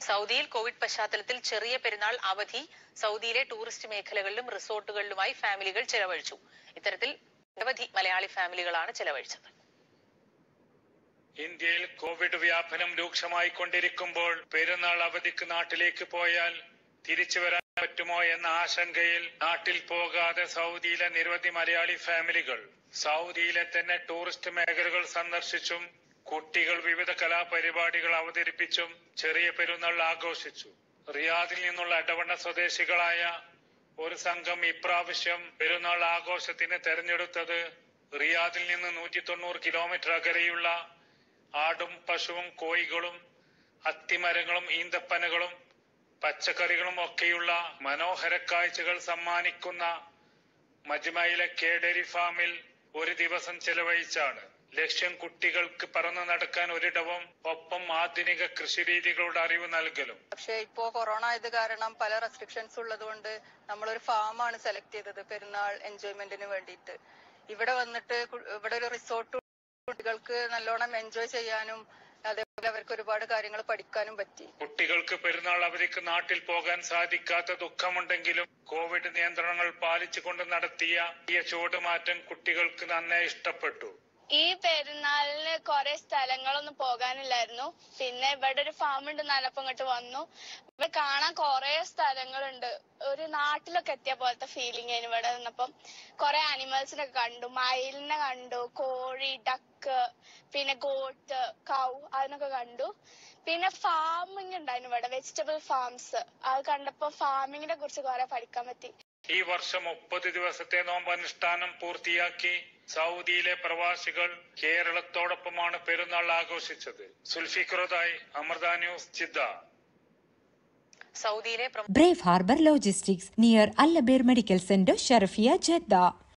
സൗദിയിൽ കോവിഡ് പശ്ചാത്തലത്തിൽ ചെറിയ പെരുന്നാൾ അവധി സൗദിയിലെ ടൂറിസ്റ്റ് മേഖലകളിലും റിസോർട്ടുകളിലുമായി ഫാമിലികൾ ചെലവഴിച്ചു ഇത്തരത്തിൽ നിരവധി മലയാളി ഫാമിലികളാണ് ചെലവഴിച്ചത് ഇന്ത്യയിൽ കോവിഡ് വ്യാപനം രൂക്ഷമായി കൊണ്ടിരിക്കുമ്പോൾ പെരുന്നാൾ അവധിക്ക് നാട്ടിലേക്ക് പോയാൽ തിരിച്ചു വരാൻ പറ്റുമോ എന്ന ആശങ്കയിൽ നാട്ടിൽ പോകാതെ സൗദിയിലെ നിരവധി മലയാളി ഫാമിലികൾ സൗദിയിലെ തന്നെ ടൂറിസ്റ്റ് മേഖലകൾ സന്ദർശിച്ചും കുട്ടികൾ വിവിധ കലാപരിപാടികൾ അവതരിപ്പിച്ചും ചെറിയ പെരുന്നാൾ ആഘോഷിച്ചു റിയാദിൽ നിന്നുള്ള എടവണ്ണ സ്വദേശികളായ ഒരു സംഘം ഇപ്രാവശ്യം പെരുന്നാൾ ആഘോഷത്തിന് തെരഞ്ഞെടുത്തത് റിയാദിൽ നിന്ന് നൂറ്റി തൊണ്ണൂറ് കിലോമീറ്റർ അകലെയുള്ള ആടും പശുവും കോഴികളും അത്തിമരങ്ങളും ഈന്തപ്പനകളും പച്ചക്കറികളും ഒക്കെയുള്ള മനോഹര കാഴ്ചകൾ സമ്മാനിക്കുന്ന മജ്മയിലെ കേഡരി ഫാമിൽ ഒരു ദിവസം ചെലവഴിച്ചാണ് ലക്ഷ്യം കുട്ടികൾക്ക് പറന്നു നടക്കാൻ ഒരിടവും ഒപ്പം ആധുനിക കൃഷിരീതികളുടെ അറിവ് നൽകലും പക്ഷെ ഇപ്പോ കൊറോണ ആയത് കാരണം പല റെസ്ട്രിക്ഷൻസ് ഉള്ളത് കൊണ്ട് നമ്മളൊരു ഫാമാണ് സെലക്ട് ചെയ്തത് പെരുന്നാൾ എൻജോയ്മെന്റിന് വേണ്ടിയിട്ട് ഇവിടെ വന്നിട്ട് കു- ഇവിടെ ഒരു റിസോർട്ട് കുട്ടികൾക്ക് നല്ലോണം എൻജോയ് ചെയ്യാനും അതേപോലെ അവർക്ക് ഒരുപാട് കാര്യങ്ങൾ പഠിക്കാനും പറ്റി കുട്ടികൾക്ക് പെരുന്നാൾ അവധിക്ക് നാട്ടിൽ പോകാൻ സാധിക്കാത്ത ദുഃഖമുണ്ടെങ്കിലും കോവിഡ് നിയന്ത്രണങ്ങൾ പാലിച്ചുകൊണ്ട് നടത്തിയ ഈ ചുവടുമാറ്റം കുട്ടികൾക്ക് നന്നേ ഇഷ്ടപ്പെട്ടു ഈ പെരുന്നാളിന് കുറെ സ്ഥലങ്ങളൊന്നും പോകാനില്ലായിരുന്നു പിന്നെ ഇവിടെ ഒരു ഫാം ഉണ്ട് നല്ലപ്പം ഇങ്ങോട്ട് വന്നു ഇവിടെ കാണാൻ കുറെ സ്ഥലങ്ങളുണ്ട് ഒരു നാട്ടിലൊക്കെ എത്തിയ പോലത്തെ ഫീലിംഗ് ആയിരുന്നു ഇവിടെ നിന്നപ്പം കുറെ ആനിമൽസിനൊക്കെ കണ്ടു മയിലിനെ കണ്ടു കോഴി ഡക്ക് പിന്നെ ഗോട്ട് കൗ അതിനൊക്കെ കണ്ടു പിന്നെ ഫാമിംഗ് ഉണ്ടായിരുന്നു ഇവിടെ വെജിറ്റബിൾ ഫാംസ് അത് കണ്ടപ്പോ ഫാമിങ്ങിനെ കുറിച്ച് കുറെ പഠിക്കാൻ പറ്റി ഈ വർഷം മുപ്പത് ദിവസത്തെ നോമ്പനുഷ്ഠാനം പൂർത്തിയാക്കി സൗദിയിലെ പ്രവാസികൾ കേരളത്തോടൊപ്പമാണ് പെരുന്നാൾ ആഘോഷിച്ചത് സുൽഫിഖറുദായി അമൃത ന്യൂസ് ജിദ്ദ സൗദിയിലെ പ്രമുഖ Brave Harbor Logistics near Al Abeir Medical Center, Sharafia, Jeddah.